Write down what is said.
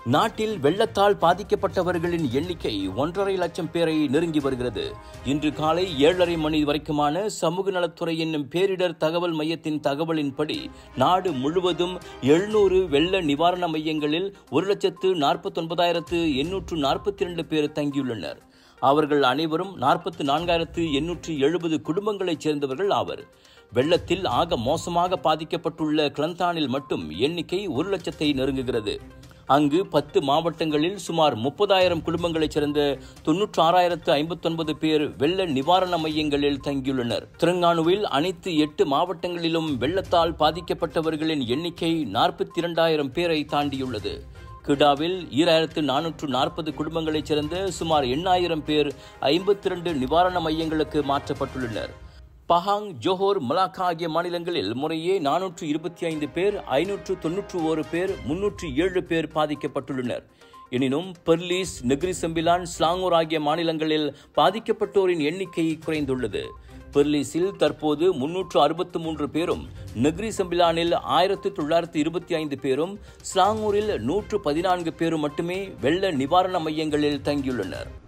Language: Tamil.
நாட்டில் வெள்ளத்தால் பாதிக்கப்பட்டவர்களின் எண்ணிக்கை ஒன்றரை லட்சம் பேரை நெருங்கி வருகிறது இன்று காலை ஏழரை மணி வரைக்குமான சமூக நலத்துறையின் பேரிடர் தகவல் மையத்தின் தகவலின்படி நாடு முழுவதும் எழுநூறு வெள்ள நிவாரண மையங்களில் ஒரு லட்சத்து நாற்பத்தொன்பதாயிரத்து எண்ணூற்று நாற்பத்தி இரண்டு பேர் தங்கியுள்ளனர் அவர்கள் அனைவரும் நாற்பத்து நான்காயிரத்து எண்ணூற்று எழுபது குடும்பங்களைச் சேர்ந்தவர்கள் ஆவர் வெள்ளத்தில் ஆக மோசமாக பாதிக்கப்பட்டுள்ள கிளந்தானில் மட்டும் எண்ணிக்கை ஒரு லட்சத்தை நெருங்குகிறது அங்கு பத்து மாவட்டங்களில் சுமார் முப்பதாயிரம் குடும்பங்களைச் சேர்ந்த தொன்னூற்று ஆறாயிரத்து ஐம்பத்தொன்பது பேர் வெள்ள நிவாரண மையங்களில் தங்கியுள்ளனர் திரங்கானுவில் அனைத்து எட்டு மாவட்டங்களிலும் வெள்ளத்தால் பாதிக்கப்பட்டவர்களின் எண்ணிக்கை நாற்பத்தி இரண்டாயிரம் பேரை தாண்டியுள்ளது கிடாவில் ஈராயிரத்து நானூற்று நாற்பது குடும்பங்களைச் சேர்ந்த சுமார் எண்ணாயிரம் பேர் ஐம்பத்தி இரண்டு நிவாரண மையங்களுக்கு மாற்றப்பட்டுள்ளனர் பஹாங் ஜோஹோர் மலாக்கா ஆகிய மாநிலங்களில் முறையே நானூற்று இருபத்தி ஐந்து பேர் ஐநூற்று தொன்னூற்று ஒரு பேர் முன்னூற்று ஏழு பேர் பாதிக்கப்பட்டுள்ளனர் எனினும் பெர்லீஸ் நெக்ரி செம்பிலான் ஸ்லாங்கூர் ஆகிய மாநிலங்களில் பாதிக்கப்பட்டோரின் எண்ணிக்கை குறைந்துள்ளது பெர்லீஸில் தற்போது முன்னூற்று அறுபத்து மூன்று பேரும் நெக்ரி செம்பிலானில் ஆயிரத்து தொள்ளாயிரத்து இருபத்தி ஐந்து பேரும் ஸ்லாங்கூரில் நூற்று பதினான்கு பேரும் மட்டுமே வெள்ள நிவாரண மையங்களில் தங்கியுள்ளனர்